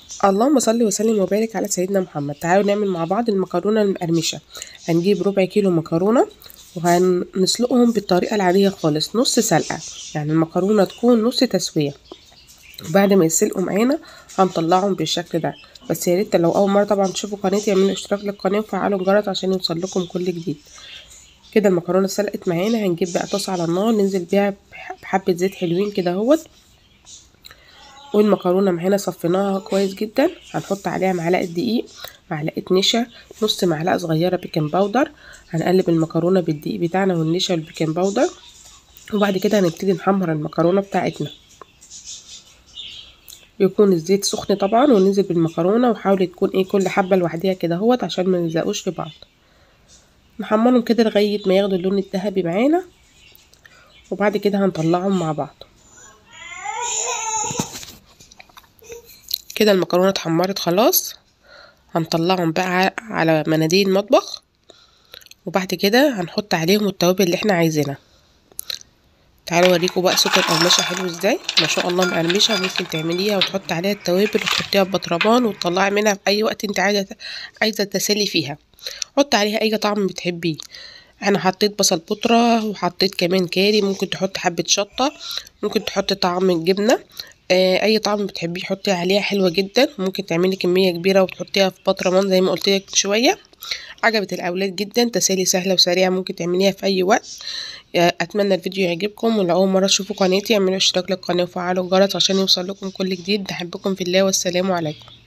اللهم صل وسلم وبارك على سيدنا محمد تعالوا نعمل مع بعض المكرونه المقرمشه هنجيب ربع كيلو مكرونه وهنسلقهم بالطريقه العاديه خالص نص سلقه يعني المكرونه تكون نص تسويه وبعد ما يسلقوا معانا هنطلعهم بالشكل ده بس يا ريت لو اول مره طبعا تشوفوا قناتي اعملوا اشتراك للقناه وفعلوا الجرس عشان يوصل لكم كل جديد كده المكرونه سلقت معانا هنجيب بقى طاسه على النار ننزل بيها بحبه زيت حلوين كده اهوت والمكرونه معانا صفيناها كويس جدا هنحط عليها معلقه دقيق معلقه نشا نص معلقه صغيره بيكنج باودر هنقلب المكرونه بالدقيق بتاعنا والنشا والبيكنج باودر وبعد كده هنبتدي نحمر المكرونه بتاعتنا يكون الزيت سخن طبعا وننزل بالمكرونه وحاول تكون ايه كل حبه لوحديها كده اهوت عشان ما نلزقوش في بعض نحمرهم كده لغايه ما ياخدوا اللون الذهبي معانا وبعد كده هنطلعهم مع بعض كده المكرونه اتحمرت خلاص هنطلعهم بقى على مناديل مطبخ وبعد كده هنحط عليهم التوابل اللي احنا عايزينها تعالوا اوريكم بقى صوت القرمشه حلو ازاي ما شاء الله مقرمشه ممكن تعمليها وتحطي عليها التوابل وتحطيها في بطرمان وتطلعي منها في اي وقت انت عايزه عايزه تسلي فيها حطي عليها اي طعم بتحبيه انا حطيت بصل بودره وحطيت كمان كاري ممكن تحطي حبه شطه ممكن تحطي طعم الجبنه آه اي طعم بتحبيه حطي عليها حلوه جدا ممكن تعملي كميه كبيره وتحطيها في بطرمان زي ما قلت لك شويه عجبت الاولاد جدا تسالي سهله وسريعه ممكن تعمليها في اي وقت اتمنى الفيديو يعجبكم ولو اول مره تشوفوا قناتي اعملوا اشتراك للقناه وفعلوا الجرس عشان يوصل لكم كل جديد بحبكم في الله والسلام عليكم